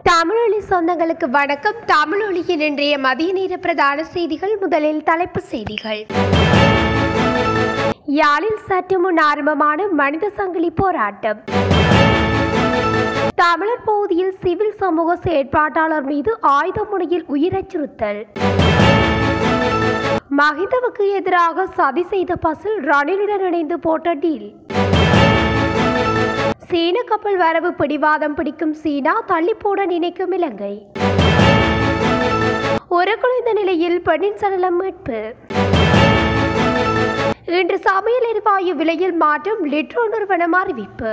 தமிழொலி சொந்தங்களுக்கு வணக்கம் தமிழொலியின் இன்றைய மதிய நேர பிரதான செய்திகள் முதலில் தலைப்புச் செய்திகள் யாழில் சற்று முன் ஆரம்பமான மனித சங்கிலி போராட்டம் தமிழர் பகுதியில் சிவில் சமூக செயற்பாட்டாளர் மீது ஆயுத முனையில் உயிர் அச்சுறுத்தல் மஹிந்தவுக்கு எதிராக சதி செய்த பசில் ரணிலுடன் இணைந்து போட்ட டீல் சீன கப்பல் வரவு பிடிவாதம் பிடிக்கும் சீனா தள்ளி போட நினைக்கும் இலங்கை ஒரு குறைந்த நிலையில் பெண்ணின் சடலம் மீட்பு இன்று சமையல் எரிவாயு விலையில் மாற்றம் லிட்ரோ நிறுவனம் அறிவிப்பு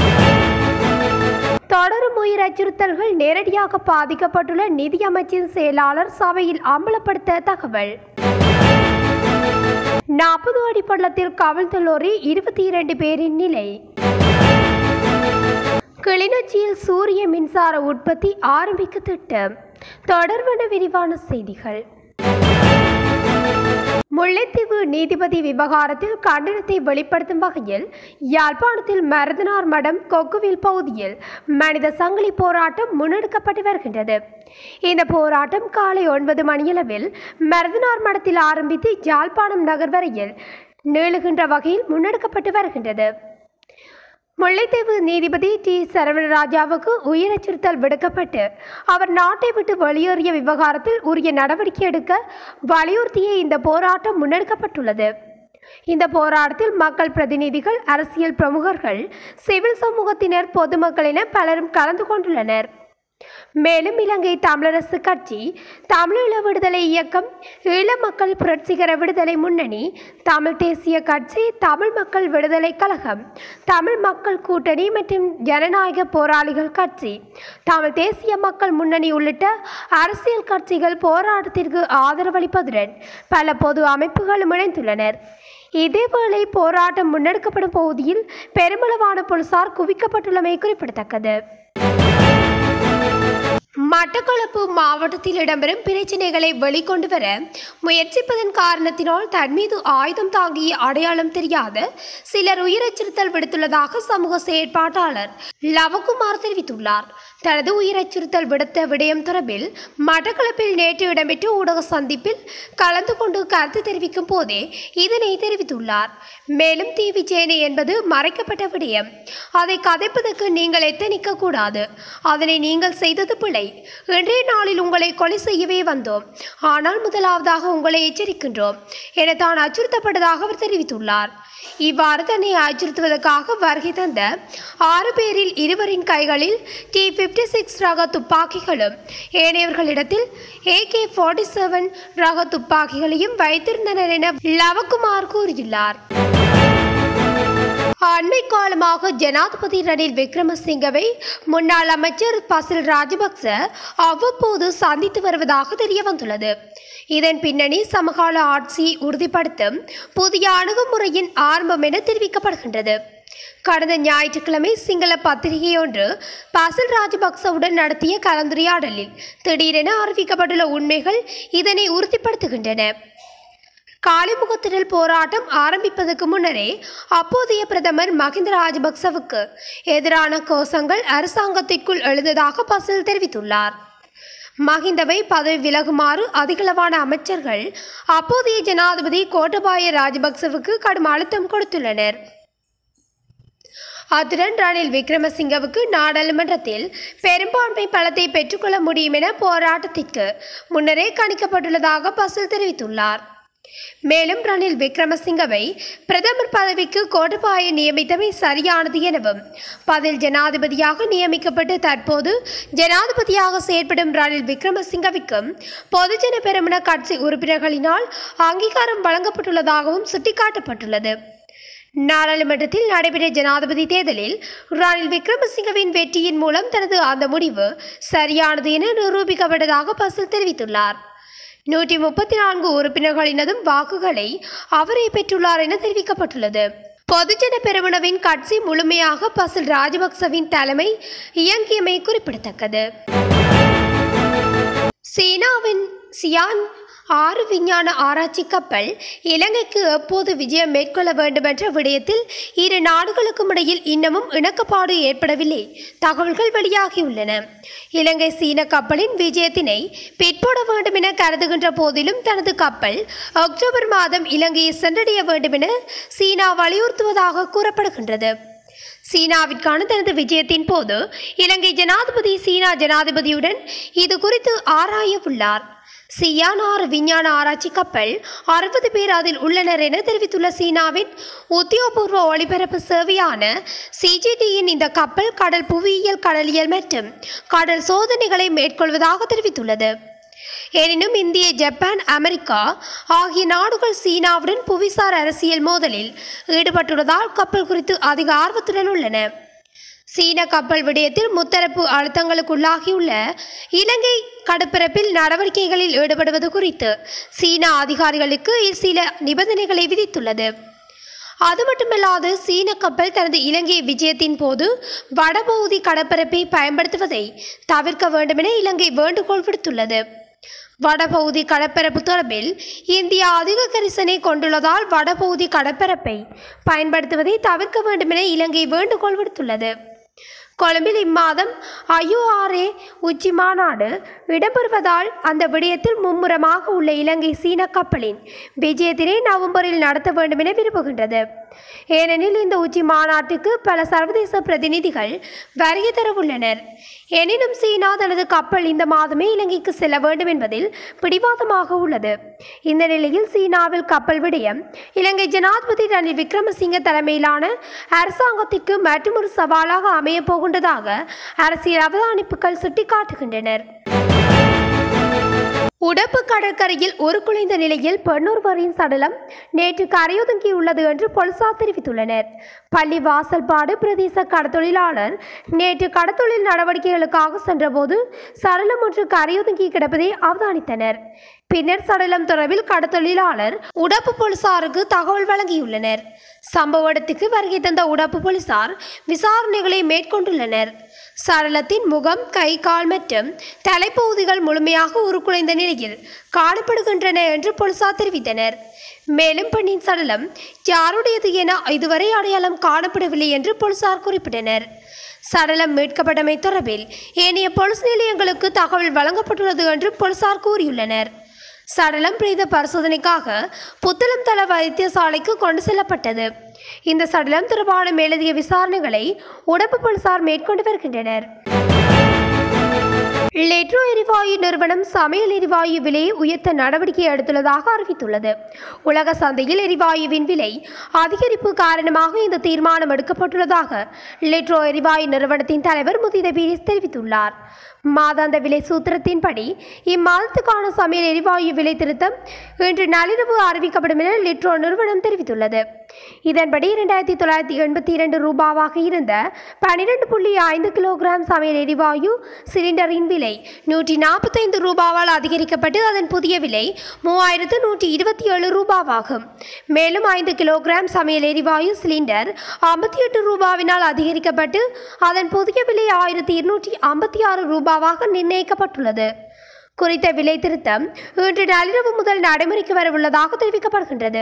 தொடரும் உயிர் அச்சுறுத்தல்கள் நேரடியாக பாதிக்கப்பட்டுள்ள நிதியமைச்சின் செயலாளர் சபையில் அம்பலப்படுத்த தகவல் நாற்பது அடி பள்ளத்தில் கவிழ்ந்துள்ளோரி இருபத்தி இரண்டு பேரின் நிலை கிளிநொச்சியில் சூரிய மின்சார உற்பத்தி ஆரம்பிக்க திட்டம் தொடர்பான விரிவான செய்திகள் முல்லைத்தீவு நீதிபதி விவகாரத்தில் கண்டனத்தை வெளிப்படுத்தும் வகையில் யாழ்ப்பாணத்தில் மருதனார் மடம் கொக்குவில் பகுதியில் மனித சங்கிலி போராட்டம் முன்னெடுக்கப்பட்டு வருகின்றது இந்த போராட்டம் காலை ஒன்பது மணியளவில் மருதனார் மடத்தில் ஆரம்பித்து யாழ்ப்பாணம் நகர் வரையில் நீளுகின்ற வகையில் முன்னெடுக்கப்பட்டு வருகின்றது முல்லைத்தீவு நீதிபதி டி சரவணராஜாவுக்கு உயிர் அச்சுறுத்தல் விடுக்கப்பட்டு அவர் நாட்டை விட்டு வெளியேறிய விவகாரத்தில் உரிய நடவடிக்கை எடுக்க வலியுறுத்திய இந்த போராட்டம் முன்னெடுக்கப்பட்டுள்ளது இந்த போராட்டத்தில் மக்கள் பிரதிநிதிகள் அரசியல் பிரமுகர்கள் சிவில் சமூகத்தினர் பொதுமக்கள் என பலரும் கலந்து கொண்டுள்ளனர் மேலும் இலங்கை தமிழரசு கட்சி தமிழீழ விடுதலை இயக்கம் ஈழ மக்கள் புரட்சிகர விடுதலை முன்னணி தமிழ் தேசிய கட்சி தமிழ் மக்கள் விடுதலை கழகம் தமிழ் மக்கள் கூட்டணி மற்றும் ஜனநாயக போராளிகள் கட்சி தமிழ் தேசிய மக்கள் முன்னணி உள்ளிட்ட அரசியல் கட்சிகள் போராட்டத்திற்கு ஆதரவளிப்பதுடன் பல பொது அமைப்புகளும் இணைந்துள்ளனர் இதேவேளை போராட்டம் முன்னெடுக்கப்படும் பகுதியில் பெருமளவான போலீசார் குவிக்கப்பட்டுள்ளமை குறிப்பிடத்தக்கது மட்டக்களப்பு மாவட்டத்தில் இடம்பெறும் பிரச்சினைகளை வெளிக்கொண்டு வர முயற்சிப்பதன் காரணத்தினால் தன் மீது ஆயுதம் தாங்கிய அடையாளம் தெரியாத சிலர் உயிரச்சுறுத்தல் விடுத்துள்ளதாக சமூக செயற்பாட்டாளர் லவகுமார் தெரிவித்துள்ளார் தனது உயிரச்சுறுத்தல் விடுத்த விடயம் தொடர்பில் மட்டக்களப்பில் நேற்று இடம்பெற்ற ஊடக சந்திப்பில் கலந்து கொண்டு கருத்து தெரிவிக்கும் போதே இதனை தெரிவித்துள்ளார் மேலும் தீ விஜயனை என்பது மறைக்கப்பட்ட விடயம் அதை கதைப்பதற்கு நீங்கள் எத்தனிக்க கூடாது அதனை நீங்கள் செய்தது பிழை இன்றைய நாளில் உங்களை கொலை செய்யவே வந்தோம் ஆனால் முதலாவதாக உங்களை எச்சரிக்கின்றோம் என தான் அச்சுறுத்தப்பட்டதாக அவர் தெரிவித்துள்ளார் இவ்வாறு தன்னை அச்சுறுத்துவதற்காக வருகை தந்த ஆறு பேரில் இருவரின் கைகளில் டி பிப்டி சிக்ஸ் ரக துப்பாக்கிகளும் ஏனையவர்களிடத்தில் ஏகே ஃபார்ட்டி செவன் ரக துப்பாக்கிகளையும் வைத்திருந்தனர் என லவகுமார் கூறியுள்ளார் அண்மை காலமாக ஜனாதிபதி ரணில் விக்ரமசிங்கவை முன்னாள் அமைச்சர் பசில் ராஜபக்ச அவ்வப்போது சந்தித்து வருவதாக தெரிய வந்துள்ளது இதன் பின்னணி சமகால ஆட்சியை உறுதிப்படுத்தும் புதிய அணுகுமுறையின் ஆரம்பம் என தெரிவிக்கப்படுகின்றது கடந்த ஞாயிற்றுக்கிழமை சிங்கள பத்திரிகை ஒன்று பசில் ராஜபக்சவுடன் நடத்திய கலந்துரையாடலில் திடீரென அறிவிக்கப்பட்டுள்ள உண்மைகள் இதனை உறுதிப்படுத்துகின்றன காளிமுகத்திடல் போராட்டம் ஆரம்பிப்பதற்கு முன்னரே அப்போதைய பிரதமர் மஹிந்த ராஜபக்சவுக்கு எதிரான கோஷங்கள் அரசாங்கத்திற்குள் எழுந்ததாக பசில் தெரிவித்துள்ளார் மஹிந்தவை பதவி விலகுமாறு அதிகளவான அமைச்சர்கள் அப்போதைய ஜனாதிபதி கோட்டபாய ராஜபக்சவுக்கு கடும் அழுத்தம் கொடுத்துள்ளனர் அத்துடன் ரணில் விக்ரமசிங்கவுக்கு நாடாளுமன்றத்தில் பெரும்பான்மை பலத்தை பெற்றுக்கொள்ள முடியும் என போராட்டத்திற்கு முன்னரே கணிக்கப்பட்டுள்ளதாக பசில் தெரிவித்துள்ளார் மேலும் ரணில் விக்ரமசிங்கவை பிரதமர் பதவிக்கு கோட்டபாய நியமித்தமை சரியானது எனவும் பதில் ஜனாதிபதியாக நியமிக்கப்பட்டு தற்போது ஜனாதிபதியாக செயற்படும் ரணில் விக்ரமசிங்கவிற்கும் பொதுஜன பெருமன கட்சி உறுப்பினர்களினால் அங்கீகாரம் வழங்கப்பட்டுள்ளதாகவும் சுட்டிக்காட்டப்பட்டுள்ளது நாடாளுமன்றத்தில் நடைபெற்ற ஜனாதிபதி தேர்தலில் ரணில் விக்ரமசிங்கவின் வெற்றியின் மூலம் தனது அந்த முடிவு சரியானது என நிரூபிக்கப்பட்டதாக பசில் தெரிவித்துள்ளார் நூற்றி முப்பத்தி நான்கு உறுப்பினர்களினதும் வாக்குகளை அவரே பெற்றுள்ளார் என தெரிவிக்கப்பட்டுள்ளது பொதுஜன பெருமனவின் கட்சி முழுமையாக பசில் ராஜபக்சவின் தலைமை இயங்கியமை குறிப்பிடத்தக்கது சீனாவின் சியான் ஆறு விஞ்ஞான ஆராய்ச்சி கப்பல் இலங்கைக்கு எப்போது விஜயம் மேற்கொள்ள வேண்டுமென்ற விடயத்தில் இரு நாடுகளுக்கும் இடையில் இன்னமும் இணக்கப்பாடு ஏற்படவில்லை தகவல்கள் வெளியாகியுள்ளன இலங்கை சீன கப்பலின் விஜயத்தினை பிற்போட வேண்டும் என கருதுகின்ற போதிலும் தனது கப்பல் அக்டோபர் மாதம் இலங்கையை சென்றடைய வேண்டும் என சீனா வலியுறுத்துவதாக கூறப்படுகின்றது சீனாவிற்கான தனது விஜயத்தின் போது இலங்கை ஜனாதிபதி சீனா ஜனாதிபதியுடன் இது குறித்து ஆராய உள்ளார் சியான் ஆறு விஞ்ஞான ஆராய்ச்சி கப்பல் அறுபது பேர் அதில் உள்ளனர் என தெரிவித்துள்ள சீனாவின் உத்தியோகபூர்வ ஒளிபரப்பு சேவையான சிஜிடியின் இந்த கப்பல் கடல் புவியியல் கடலியல் மற்றும் கடல் சோதனைகளை மேற்கொள்வதாக தெரிவித்துள்ளது எனினும் இந்திய ஜப்பான் அமெரிக்கா ஆகிய நாடுகள் சீனாவுடன் புவிசார் அரசியல் மோதலில் ஈடுபட்டுள்ளதால் கப்பல் குறித்து அதிக ஆர்வத்துடன் உள்ளன சீன கப்பல் விடயத்தில் முத்தரப்பு அழுத்தங்களுக்குள்ளாகியுள்ள இலங்கை கடற்பரப்பில் நடவடிக்கைகளில் ஈடுபடுவது குறித்து சீனா அதிகாரிகளுக்கு சில நிபந்தனைகளை விதித்துள்ளது அது மட்டுமல்லாது சீன கப்பல் தனது இலங்கை விஜயத்தின் போது வடபகுதி கடற்பரப்பை பயன்படுத்துவதை தவிர்க்க வேண்டுமென இலங்கை வேண்டுகோள் விடுத்துள்ளது வடபகுதி கடற்பரப்பு தொடர்பில் இந்தியா அதிக கரிசனை கொண்டுள்ளதால் வடபகுதி கடற்பரப்பை பயன்படுத்துவதை தவிர்க்க வேண்டுமென இலங்கை வேண்டுகோள் விடுத்துள்ளது கொழும்பில் இம்மாதம் ஐயுஆர்ஏ உச்சி மாநாடு இடம்பெறுவதால் அந்த விடயத்தில் மும்முரமாக உள்ள இலங்கை சீன கப்பலின் விஜயத்தினை நவம்பரில் நடத்த வேண்டும் என விரும்புகின்றது ஏனெனில் இந்த உச்சி மாநாட்டுக்கு பல சர்வதேச பிரதிநிதிகள் வருகை தரவுள்ளனர் எனினும் சீனா தனது கப்பல் இந்த மாதமே இலங்கைக்கு செல்ல வேண்டும் என்பதில் பிடிவாதமாக உள்ளது இந்த நிலையில் சீனாவில் கப்பல் விடயம் இலங்கை ஜனாதிபதி ரணில் விக்ரமசிங்க தலைமையிலான அரசாங்கத்திற்கு மற்றொரு சவாலாக அமையப் போகின்றதாக அரசியல் அவதானிப்புகள் சுட்டிக்காட்டுகின்றனர் உடப்பு கடற்கரையில் ஒரு குலைந்த நிலையில் பெண்ணொருவரின் சடலம் நேற்று கரையொதுங்கியுள்ளது என்று போலீசார் தெரிவித்துள்ளனர் பள்ளி வாசல்பாடு பிரதேச கடத்தொழிலாளர் நேற்று கடத்தொழில் நடவடிக்கைகளுக்காக சென்றபோது சடலம் ஒன்று கரையொதுங்கி கிடப்பதை அவதானித்தனர் பின்னர் சடலம் தொடர்பில் கடத்தொழிலாளர் உடப்பு போலீசாருக்கு தகவல் வழங்கியுள்ளனர் சம்பவ இடத்துக்கு வருகை தந்த உடப்பு போலீசார் விசாரணைகளை மேற்கொண்டுள்ளனர் சடலத்தின் முகம் கை கால் மற்றும் தலைப்பகுதிகள் முழுமையாக உருக்குலைந்த நிலையில் காணப்படுகின்றன என்று போலீசார் தெரிவித்தனர் மேலும் பெண்ணின் சடலம் யாருடையது என இதுவரை அடையாளம் காணப்படவில்லை என்று போலீசார் குறிப்பிட்டனர் சடலம் மீட்கப்பட்டமை தொடர்பில் ஏனைய போலீஸ் நிலையங்களுக்கு தகவல் வழங்கப்பட்டுள்ளது என்று போலீசார் கூறியுள்ளனர் சடலம் பிரேத பரிசோதனைக்காக புத்தளம் தள வைத்தியசாலைக்கு கொண்டு செல்லப்பட்டது இந்த சடலம் தொடர்பான மேலதிக விசாரணைகளை உடம்பு போலீசார் மேற்கொண்டு வருகின்றனர் லெட்ரோ எரிவாயு நிறுவனம் சமையல் எரிவாயு விலையை உயர்த்த நடவடிக்கை எடுத்துள்ளதாக அறிவித்துள்ளது உலக சந்தையில் எரிவாயுவின் விலை அதிகரிப்பு காரணமாக இந்த தீர்மானம் எடுக்கப்பட்டுள்ளதாக லெட்ரோ எரிவாயு நிறுவனத்தின் தலைவர் முதித பீரிஸ் தெரிவித்துள்ளார் மாதாந்த விலை சூத்திரத்தின்படி இம்மாதத்துக்கான சமையல் எரிவாயு விலை திருத்தம் இன்று நள்ளிரவு அறிவிக்கப்படும் என லிட்ரோ நிறுவனம் தெரிவித்துள்ளது இதன்படி இரண்டாயிரத்தி தொள்ளாயிரத்தி எண்பத்தி இரண்டு ரூபாவாக இருந்த பனிரெண்டு புள்ளி ஐந்து கிலோகிராம் சமையல் எரிவாயு சிலிண்டரின் விலை நூற்றி நாற்பத்தைந்து ரூபாவால் அதிகரிக்கப்பட்டு அதன் புதிய விலை மூவாயிரத்து நூற்றி இருபத்தி ஏழு ரூபாவாகும் மேலும் ஐந்து கிலோகிராம் சமையல் எரிவாயு சிலிண்டர் ஐம்பத்தி எட்டு ரூபாவினால் அதிகரிக்கப்பட்டு அதன் புதிய விலை ஆயிரத்தி இருநூற்றி ஐம்பத்தி ஆறு ரூபாவாக நிர்ணயிக்கப்பட்டுள்ளது குறித்த விலை திருத்தம் இன்று நள்ளிரவு முதல் நடைமுறைக்கு வரவுள்ளதாக தெரிவிக்கப்படுகின்றது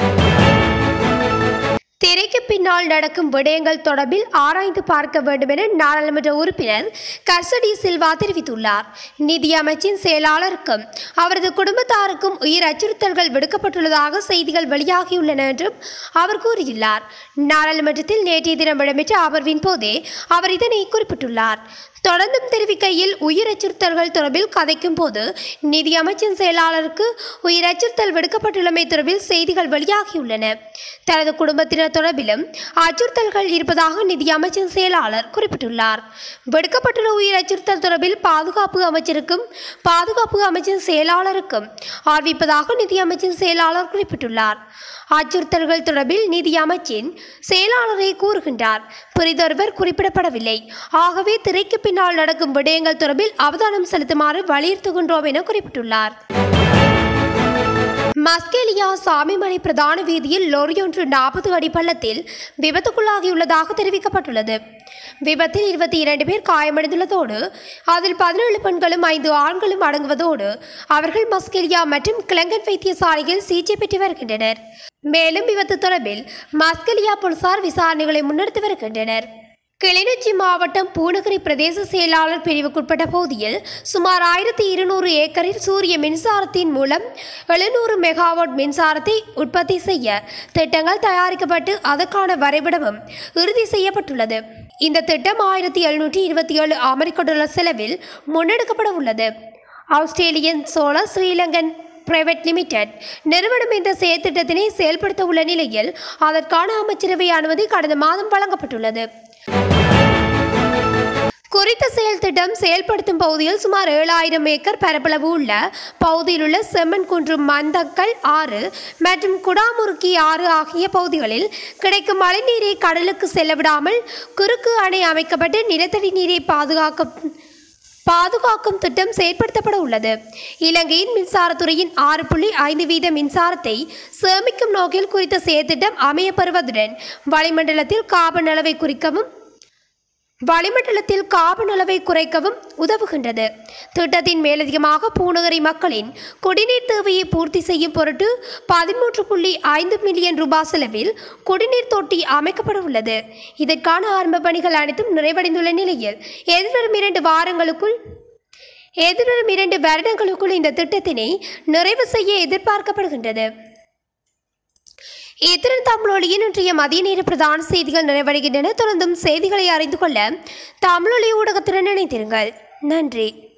திரைக்கு பின்னால் நடக்கும் விடயங்கள் தொடர்பில் ஆராய்ந்து பார்க்க வேண்டும் என நாடாளுமன்ற உறுப்பினர் கர்சடி சில்வா தெரிவித்துள்ளார் நிதி அமைச்சின் செயலாளருக்கும் அவரது குடும்பத்தாருக்கும் உயிர் அச்சுறுத்தல்கள் விடுக்கப்பட்டுள்ளதாக செய்திகள் வெளியாகியுள்ளன என்றும் அவர் கூறியுள்ளார் நாடாளுமன்றத்தில் நேற்றைய தினம் இடம்பெற்ற அமர்வின் போதே அவர் இதனை குறிப்பிட்டுள்ளார் தொடர்ந்தும் தெரிவிக்கையில் உயிர் அச்சுறுத்தல்கள் தொடர்பில் கதைக்கும் போது நிதி அமைச்சின் செயலாளருக்கு உயிர் அச்சுறுத்தல் விடுக்கப்பட்டுள்ளமை தொடர்பில் செய்திகள் வெளியாகியுள்ளன தனது குடும்பத்தினர் தொடர்பிலும் அச்சுறுத்தல்கள் இருப்பதாக நிதி அமைச்சின் செயலாளர் குறிப்பிட்டுள்ளார் விடுக்கப்பட்டுள்ள உயிர் அச்சுறுத்தல் தொடர்பில் பாதுகாப்பு அமைச்சருக்கும் பாதுகாப்பு அமைச்சின் செயலாளருக்கும் அறிவிப்பதாக நிதி அமைச்சின் செயலாளர் குறிப்பிட்டுள்ளார் அச்சுறுத்தல்கள் தொடர்பில் நிதி அமைச்சின் செயலாளரை கூறுகின்றார் பிறிதொருவர் குறிப்பிடப்படவில்லை ஆகவே திரைக்கு பின்னால் நடக்கும் விடயங்கள் தொடர்பில் அவதானம் செலுத்துமாறு வலியுறுத்துகின்றோம் என குறிப்பிட்டுள்ளார் மஸ்கெலியா சாமிமலை பிரதான வீதியில் லொரியொன்று நாற்பது அடி பள்ளத்தில் விபத்துக்குள்ளாகியுள்ளதாக தெரிவிக்கப்பட்டுள்ளது விபத்தில் இருபத்தி இரண்டு பேர் காயமடைந்துள்ளதோடு அதில் பதினேழு பெண்களும் ஐந்து ஆண்களும் அடங்குவதோடு அவர்கள் மஸ்கெலியா மற்றும் கிளங்கன் வைத்தியசாலையில் சிகிச்சை பெற்று வருகின்றனர் மேலும் விபத்து தொடர்பில் மஸ்கெலியா போலீசார் விசாரணைகளை முன்னெடுத்து வருகின்றனர் கிளிநொச்சி மாவட்டம் பூநகரி பிரதேச செயலாளர் பிரிவுக்குட்பட்ட பகுதியில் சுமார் ஆயிரத்தி இருநூறு ஏக்கரில் சூரிய மின்சாரத்தின் மூலம் எழுநூறு மெகாவாட் மின்சாரத்தை உற்பத்தி செய்ய திட்டங்கள் தயாரிக்கப்பட்டு அதற்கான வரைபடமும் இறுதி செய்யப்பட்டுள்ளது இந்த திட்டம் ஆயிரத்தி எழுநூற்றி இருபத்தி ஏழு அமெரிக்க டாலர் செலவில் முன்னெடுக்கப்பட உள்ளது Australian solar Sri Lankan private limited நிறுவனம் இந்த செயற்திட்டத்தினை செயல்படுத்த உள்ள நிலையில் அதற்கான அமைச்சரவை அனுமதி கடந்த மாதம் வழங்கப்பட்டுள்ளது குறித்த செயல் திட்டம் செயல்படுத்தும் பகுதியில் சுமார் ஏழாயிரம் ஏக்கர் பரப்பளவு உள்ள பகுதியில் உள்ள செம்மன் குன்று மந்தக்கல் ஆறு மற்றும் குடாமுருக்கி ஆறு ஆகிய பகுதிகளில் கிடைக்கும் மழைநீரை கடலுக்கு செல்ல விடாமல் குறுக்கு அணை அமைக்கப்பட்டு நிலத்தடி நீரை பாதுகாக்க பாதுகாக்கும் திட்டம் செயற்படுத்தப்பட உள்ளது இலங்கையின் மின்சாரத்துறையின் ஆறு புள்ளி ஐந்து வீத மின்சாரத்தை சேமிக்கும் நோக்கில் குறித்த செயற்திட்டம் அமையப்பெறுவதுடன் வளிமண்டலத்தில் காபன் அளவை குறிக்கவும் வளிமண்டலத்தில் காபன் அளவை குறைக்கவும் உதவுகின்றது திட்டத்தின் மேலதிகமாக பூநகரி மக்களின் குடிநீர் தேவையை பூர்த்தி செய்யும் பொருட்டு பதிமூன்று புள்ளி ஐந்து மில்லியன் ரூபாய் செலவில் குடிநீர் தொட்டி அமைக்கப்பட உள்ளது இதற்கான ஆரம்ப பணிகள் அனைத்தும் நிறைவடைந்துள்ள நிலையில் எதிர்வரும் இரண்டு வாரங்களுக்குள் எதிர்வரும் இரண்டு வருடங்களுக்குள் இந்த திட்டத்தினை நிறைவு செய்ய எதிர்பார்க்கப்படுகின்றது இத்துடன் தமிழொலியின் இன்றைய மதிய நேர பிரதான செய்திகள் நிறைவடைகின்றன தொடர்ந்தும் செய்திகளை அறிந்து கொள்ள தமிழொலி ஊடகத்துடன் இணைந்திருங்கள் நன்றி